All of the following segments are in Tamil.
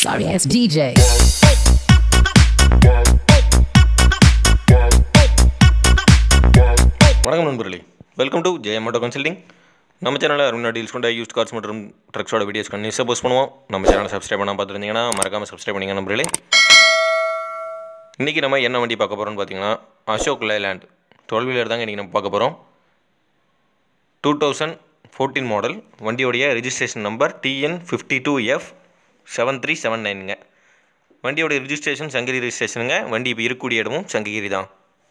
Sorry ass DJ. வணக்கம் நண்பர்களே welcome to Jayam auto consulting நம்ம சேனலில் அருணா டீல்ஸ் கொண்ட யூஸ்ட் கார்ஸ் மற்றும் ட்ரக்ஸோட வீடியோஸ் கண்டிப்பாக போஸ்ட் பண்ணுவோம் நம்ம சேனலை சப்ஸ்கிரைப் பண்ணால் பார்த்துருந்தீங்கன்னா மறக்காமல் சப்ஸ்கிரைப் பண்ணிங்க நண்பர்களே இன்றைக்கி நம்ம என்ன வண்டி பார்க்க போகிறோம்னு பார்த்தீங்கன்னா அசோக் லேண்ட் டுவெல் வீலர் தாங்க இன்றைக்கி நம்ம பார்க்க போகிறோம் டூ தௌசண்ட் ஃபோர்டீன் மாடல் வண்டியோடைய registration number TN fifty two F seven three seven நைனுங்க வண்டியோட ரிஜிஸ்ட்ரேஷன் சங்ககிரி ரிஜிஸ்ட்ரேஷனுங்க வண்டி இப்போ இருக்கக்கூடிய இடமும் சங்ககிரி தான்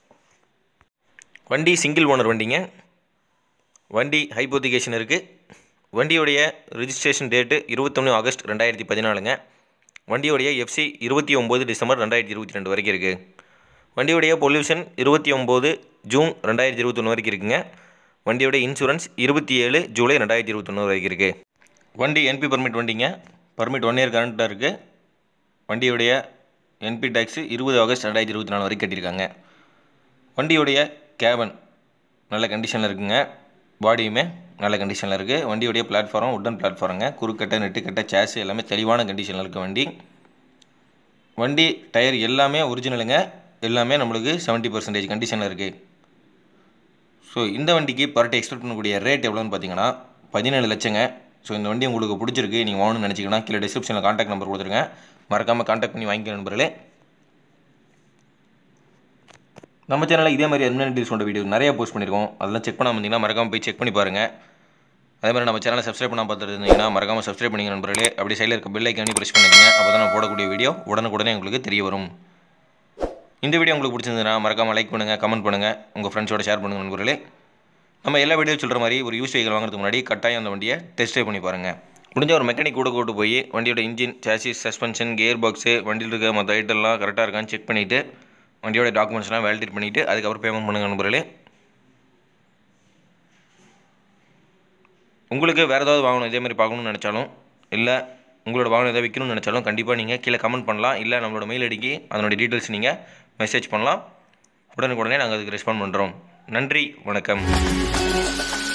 வண்டி சிங்கிள் ஓனர் வண்டிங்க வண்டி ஹைப்போத்திகேஷன் இருக்குது வண்டியோடைய ரிஜிஸ்ட்ரேஷன் டேட்டு இருபத்தொன்று ஆகஸ்ட் ரெண்டாயிரத்தி பதினாலுங்க வண்டியோடைய எஃப்சி இருபத்தி ஒம்பது டிசம்பர் ரெண்டாயிரத்தி இருபத்தி ரெண்டு வரைக்கும் இருக்குது வண்டியோடைய பொல்யூஷன் இருபத்தி ஒம்பது ஜூன் ரெண்டாயிரத்தி இருபத்தொன்று வரைக்கும் இருக்குங்க வண்டியோட இன்சூரன்ஸ் இருபத்தி ஏழு ஜூலை ரெண்டாயிரத்தி இருபத்தொன்று வரைக்கும் இருக்குது வண்டி என்பி பர்மிட் வண்டிங்க பர்மிட் ஒன் இயர் கரண்ட்டாக இருக்குது வண்டியுடைய என்பி டேக்ஸு இருபது ஆகஸ்ட் ரெண்டாயிரத்தி இருபத்தி நாலு வரைக்கும் கட்டியிருக்காங்க வண்டியுடைய கேபன் நல்ல கண்டிஷனில் இருக்குங்க பாடியுமே நல்ல கண்டிஷனில் இருக்குது வண்டியுடைய பிளாட்ஃபார்ம் உட்டன் பிளாட்ஃபார்ங்க குறுக்கட்டை நெட்டுக்கட்டை சேஸ் எல்லாமே தெளிவான கண்டிஷனில் இருக்குது வண்டி வண்டி டயர் எல்லாமே ஒரிஜினலுங்க எல்லாமே நம்மளுக்கு செவன்ட்டி பர்சன்டேஜ் கண்டிஷனில் இருக்குது ஸோ இந்த வண்டிக்கு பர்டே எக்ஸ்பெக்ட் பண்ணக்கூடிய ரேட் எவ்வளோன்னு பார்த்தீங்கன்னா பதினேழு லட்சங்க ஸோ இந்த வண்டி உங்களுக்கு பிடிச்சிருக்கு நீங்கள் வாங்கணும்னு நினச்சிங்கன்னா கீழே டிஸ்கிரிப்ஷனில் காண்டாக்ட் நம்பர் கொடுத்துருங்க மறக்காமல் காண்டாக்ட் பண்ணி வாங்கிக்க நண்பர்களே நம்ம சேனலில் இதே மாதிரி என்ன டீல்ஸ் கொண்ட வீடியோ நிறைய போஸ்ட் பண்ணியிருக்கோம் அதெல்லாம் செக் பண்ணாமல் இருந்தீங்கன்னா மறக்காமல் போய் செக் பண்ணி பாருங்கள் அதே மாதிரி நம்ம சேனலை சப்ஸ்கிரைப் பண்ணால் பார்த்துட்டு இருந்தீங்கன்னா மறக்காமல் சப்ஸ்கிரைப் பண்ணிங்க நண்பர்களே அப்படி சைடில் இருக்க பெல் ஐக்கானி ப்ரெஸ் பண்ணிக்கங்க அப்போ தான் நான் போடக்கூடிய வீடியோ உடனுக்குடனே உங்களுக்கு தெரிய வரும் இந்த வீடியோ உங்களுக்கு பிடிச்சிருந்ததுன்னா மறக்காமல் லைக் பண்ணுங்கள் கமெண்ட் பண்ணுங்கள் உங்கள் ஃப்ரெண்ட்ஸோட ஷேர் பண்ணுங்கள் நண்பர்களே நம்ம எல்லா வீடியோ சொல்கிற மாதிரி ஒரு யூஸ் வெஹிக்கல் வாங்குறதுக்கு முன்னாடி கட்டாயம் அந்த வண்டியை டெஸ்ட் ட்ரைவ் பண்ணி பாருங்கள் முடிஞ்ச ஒரு மெக்கானிக் கூட கூட்டு போய் வண்டியோட engine chassis suspension gear box வண்டியில் இருக்க மற்ற ஐட்டம்லாம் கரெக்டாக இருக்கான்னு செக் பண்ணிவிட்டு வண்டியோட டாக்குமெண்ட்ஸ்லாம் வேலிடேட் பண்ணிவிட்டு அதுக்கப்புறம் பேமெண்ட் பண்ணுங்கள் நண்பர்களே உங்களுக்கு வேறு ஏதாவது வாங்கணும் இதே மாதிரி பார்க்கணும்னு நினச்சாலும் இல்லை உங்களோட வாகனம் எதாவது விற்கணும்னு நினச்சாலும் கண்டிப்பாக நீங்கள் கீழே கமெண்ட் பண்ணலாம் இல்லை நம்மளோட மெயில் ஐடிக்கு அதனுடைய டீட்டெயில்ஸ் நீங்கள் மெசேஜ் பண்ணலாம் உடனுக்குடனே நாங்கள் அதுக்கு ரெஸ்பாண்ட் பண்ணுறோம் நன்றி வணக்கம்